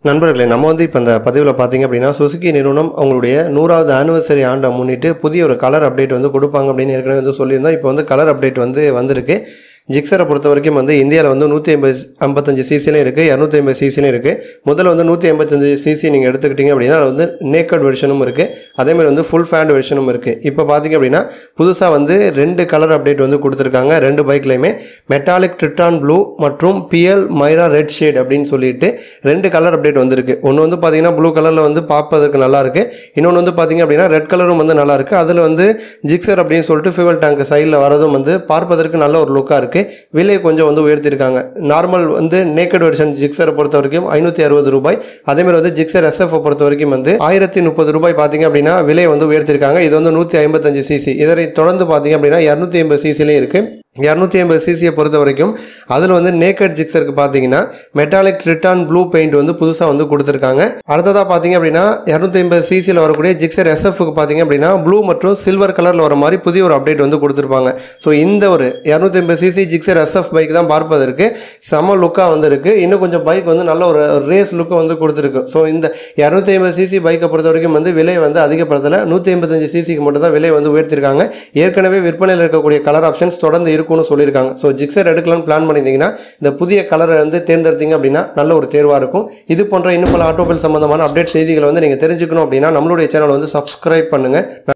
நண்பர்களே நம்ம வந்து இப்போ இந்த பதிவில் பார்த்தீங்க அப்படின்னா சுசுகி நிறுவனம் அவங்களுடைய நூறாவது ஆனிவர்சரி ஆண்டை முன்னிட்டு புதிய ஒரு கலர் அப்டேட் வந்து கொடுப்பாங்க அப்படின்னு ஏற்கனவே வந்து சொல்லியிருந்தோம் இப்போ வந்து கலர் அப்டேட் வந்து வந்திருக்கு ஜிக்ஸரை பொறுத்த வரைக்கும் வந்து இந்தியாவில் வந்து நூற்றி ஐம்பது ஐம்பத்தஞ்சு சிசிலையும் இருக்குது இரநூத்தி ஐம்பது சிசிலையும் இருக்குது முதல்ல வந்து நூற்றி ஐம்பத்தஞ்சு சிசி நீங்கள் எடுத்துக்கிட்டீங்க அப்படின்னா அது வந்து நேக்கட் வெர்ஷனும் இருக்குது அதேமாதிரி வந்து ஃபுல் ஃபேண்ட் வெர்ஷனும் இருக்குது இப்போ பார்த்தீங்க அப்படின்னா புதுசாக வந்து ரெண்டு கலர் அப்டேட் வந்து கொடுத்துருக்காங்க ரெண்டு பைக்லையுமே மெட்டாலிக் ட்ரிட்டான் ப்ளூ மற்றும் பிஎல் மைரா ரெட் ஷேட் அப்படின்னு சொல்லிட்டு ரெண்டு கலர் அப்டேட் வந்திருக்கு ஒன்று வந்து பார்த்தீங்கன்னா ப்ளூ கலரில் வந்து பார்ப்பதற்கு நல்லா இருக்கு இன்னொன்று வந்து பார்த்தீங்க அப்படின்னா ரெட் கலரும் வந்து நல்லா இருக்கு அதில் வந்து ஜிக்ஸர் அப்படின்னு சொல்லிட்டு ஃபியூவல் டேங்க் சைடில் வரதும் வந்து பார்ப்பதற்கு நல்ல ஒரு லுக்காக இருக்கு விலை கொஞ்சம் வந்து உயர்த்திருக்காங்க நார்மல் வந்து நேக்கட் வெர்ஷன் ஜிக்ஸரை பொறுத்த வரைக்கும் ஐநூற்றி அறுபது ரூபாய் அதேமாதிரி வந்து ஜிக்ஸர் எஸ்எஃப் பொறுத்த வரைக்கும் வந்து ஆயிரத்தி முப்பது ரூபாய் பார்த்தீங்க அப்படின்னா விலை வந்து உயர்த்திருக்காங்க இது வந்து நூற்றி ஐம்பத்தஞ்சு சிசி இதனை தொடர்ந்து பார்த்தீங்க அப்படின்னா இரநூத்தி ஐம்பது சிசிலையும் இருக்குது இரநூத்தி ஐம்பது சிசியை பொறுத்த வரைக்கும் அதில் வந்து நேக்கட் ஜிக்ஸருக்கு பார்த்தீங்கன்னா மெட்டாலிக் ரிட்டான் ப்ளூ பெயிண்ட் வந்து புதுசாக வந்து கொடுத்துருக்காங்க அடுத்ததாக பார்த்தீங்க அப்படின்னா இரநூத்தி ஐம்பது சிசியில் வரக்கூடிய ஜிக்ஸர் எஸ்எஃப்க்கு பார்த்தீங்க அப்படின்னா ப்ளூ மற்றும் சில்வர் கலரில் வர மாதிரி புதிய ஒரு அப்டேட் வந்து கொடுத்துருப்பாங்க ஸோ இந்த ஒரு இரநூத்தி ஐம்பது சிசி ஜிக்ஸர் எஸ்எஃப் பைக் தான் பார்ப்பதற்கு செம லுக்காக வந்திருக்கு இன்னும் கொஞ்சம் பைக் வந்து நல்ல ஒரு ரேஸ் லுக்கை வந்து கொடுத்துருக்கு ஸோ இந்த இரநூத்தி ஐம்பது சிசி பைக்கை பொறுத்த வரைக்கும் வந்து விலை வந்து அதிகப்படுத்தலை நூற்றி ஐம்பத்தஞ்சு சிசிக்கு மட்டும் தான் விலை வந்து உயர்த்திருக்காங்க ஏற்கனவே விற்பனையில் இருக்கக்கூடிய கலர் ஆப்ஷன்ஸ் தொடர்ந்து இருக்கும்னு சொல்லியிருக்காங்க ஸோ ஜிக்ஸர் எடுக்கலாம்னு பிளான் பண்ணியிருந்தீங்கன்னா இந்த புதிய கலரை வந்து தேர்ந்தெடுத்தீங்க அப்படின்னா நல்ல ஒரு தேர்வாக இருக்கும் இது போன்ற இன்னும் பல ஆட்டோபில் சம்பந்தமான அப்டேட் செய்திகளை வந்து நீங்கள் தெரிஞ்சுக்கணும் அப்படின்னா நம்மளுடைய சேனலை வந்து சப்ஸ்கிரைப் பண்ணுங்கள்